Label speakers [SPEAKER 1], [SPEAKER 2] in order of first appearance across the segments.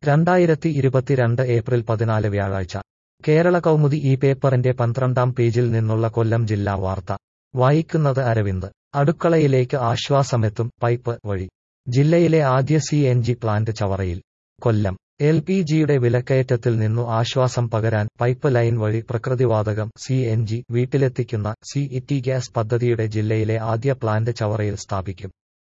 [SPEAKER 1] രണ്ടായിരത്തി ഇരുപത്തിരണ്ട് ഏപ്രിൽ പതിനാല് വ്യാഴാഴ്ച കേരള കൗമുദി ഈ പേപ്പറിന്റെ പന്ത്രണ്ടാം പേജിൽ നിന്നുള്ള കൊല്ലം ജില്ലാ വാർത്ത വായിക്കുന്നത് അരവിന്ദ് അടുക്കളയിലേക്ക് ആശ്വാസമെത്തും പൈപ്പ് വഴി ജില്ലയിലെ ആദ്യ സി എൻ ജി പ്ലാന്റ് ചവറയിൽ കൊല്ലം എൽ പി ജിയുടെ വിലക്കയറ്റത്തിൽ നിന്നു ആശ്വാസം പകരാൻ പൈപ്പ് ലൈൻ വഴി പ്രകൃതിവാതകം സി എൻ ജി വീട്ടിലെത്തിക്കുന്ന സി ഇറ്റി ഗ്യാസ് പദ്ധതിയുടെ ജില്ലയിലെ ആദ്യ പ്ലാന്റ് ചവറയിൽ സ്ഥാപിക്കും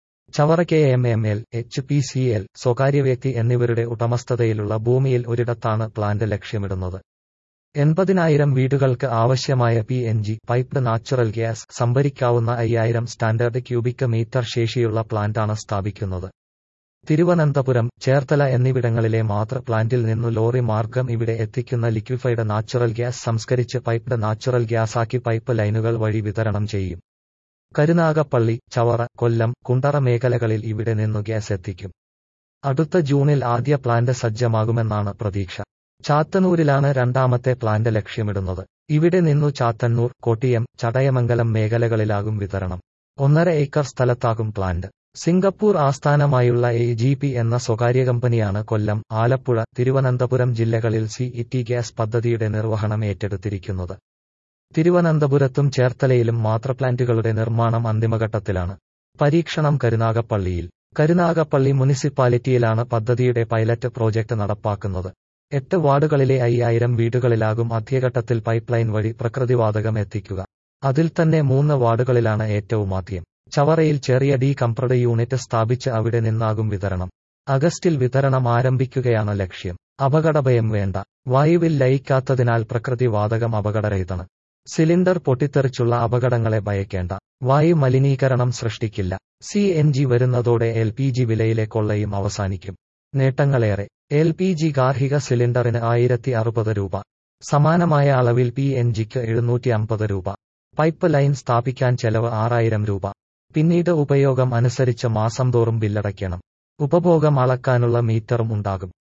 [SPEAKER 1] Chavara K M M L H P C L സ്വകാര്യ വ്യക്തി എന്നിവരുടെ ഉടമസ്ഥതയിലുള്ള ഭൂമിയിൽ ഒരിടത്താണ് പ്ലാന്റ് ലക്ഷ്യമിടുന്നത് എൺപതിനായിരം വീടുകൾക്ക് ആവശ്യമായ P N G piped natural gas സംഭരിക്കാവുന്ന അയ്യായിരം സ്റ്റാൻഡേർഡ് ക്യൂബിക് മീറ്റർ ശേഷിയുള്ള പ്ലാന്റാണ് സ്ഥാപിക്കുന്നത് തിരുവനന്തപുരം ചേർത്തല എന്നിവിടങ്ങളിലെ മാതൃ പ്ലാന്റിൽ നിന്നു ലോറി മാർഗം ഇവിടെ എത്തിക്കുന്ന ലിക്വിഫൈഡ് നാച്ചുറൽ ഗ്യാസ് സംസ്കരിച്ച് പൈപ്ഡ് നാച്ചുറൽ ഗ്യാസാക്കി പൈപ്പ് ലൈനുകൾ വഴി വിതരണം ചെയ്യും കരുനാഗപ്പള്ളി ചവറ കൊല്ലം കുണ്ടറ മേഖലകളിൽ ഇവിടെ നിന്നു ഗ്യാസ് എത്തിക്കും അടുത്ത ജൂണിൽ ആദ്യ പ്ലാന്റ് സജ്ജമാകുമെന്നാണ് പ്രതീക്ഷ ചാത്തന്നൂരിലാണ് രണ്ടാമത്തെ പ്ലാന്റ് ലക്ഷ്യമിടുന്നത് ഇവിടെ നിന്നു ചാത്തന്നൂർ കൊട്ടിയം ചടയമംഗലം മേഖലകളിലാകും വിതരണം ഒന്നര ഏക്കർ സ്ഥലത്താകും പ്ലാന്റ് സിംഗപ്പൂർ ആസ്ഥാനമായുള്ള എ ജി പി എന്ന സ്വകാര്യ കമ്പനിയാണ് കൊല്ലം ആലപ്പുഴ തിരുവനന്തപുരം ജില്ലകളിൽ സി ഇറ്റി ഗ്യാസ് പദ്ധതിയുടെ നിർവഹണം ഏറ്റെടുത്തിരിക്കുന്നത് തിരുവനന്തപുരത്തും ചേർത്തലയിലും മാത്ര പ്ലാന്റുകളുടെ നിർമ്മാണം അന്തിമഘട്ടത്തിലാണ് പരീക്ഷണം കരുനാഗപ്പള്ളിയിൽ കരുനാഗപ്പള്ളി മുനിസിപ്പാലിറ്റിയിലാണ് പദ്ധതിയുടെ പൈലറ്റ് പ്രോജക്ട് നടപ്പാക്കുന്നത് എട്ട് വാർഡുകളിലെ അയ്യായിരം വീടുകളിലാകും ആദ്യഘട്ടത്തിൽ പൈപ്പ് ലൈൻ വഴി പ്രകൃതിവാതകം എത്തിക്കുക അതിൽ തന്നെ മൂന്ന് വാർഡുകളിലാണ് ഏറ്റവും ആദ്യം ചവറയിൽ ചെറിയ ഡി കംപ്രഡ് യൂണിറ്റ് സ്ഥാപിച്ച് അവിടെ നിന്നാകും വിതരണം അഗസ്റ്റിൽ വിതരണം ആരംഭിക്കുകയാണ് ലക്ഷ്യം അപകടഭയം വേണ്ട വായുവിൽ ലയിക്കാത്തതിനാൽ പ്രകൃതിവാതകം അപകടരഹിതമാണ് സിലിണ്ടർ പൊട്ടിത്തെറിച്ചുള്ള അപകടങ്ങളെ ഭയക്കേണ്ട വായു മലിനീകരണം സൃഷ്ടിക്കില്ല സി എൻ ജി വരുന്നതോടെ എൽ പി ജി വിലയിലെ കൊള്ളയും അവസാനിക്കും നേട്ടങ്ങളേറെ എൽ പി ജി ഗാർഹിക സിലിണ്ടറിന് ആയിരത്തി അറുപത് രൂപ സമാനമായ അളവിൽ പി എൻ ജിക്ക് എഴുന്നൂറ്റി അമ്പത് രൂപ പൈപ്പ് ലൈൻ സ്ഥാപിക്കാൻ ചെലവ് ആറായിരം രൂപ പിന്നീട് ഉപയോഗം അനുസരിച്ച് മാസം തോറും ബില്ലടയ്ക്കണം ഉപഭോഗം അളക്കാനുള്ള മീറ്ററും ഉണ്ടാകും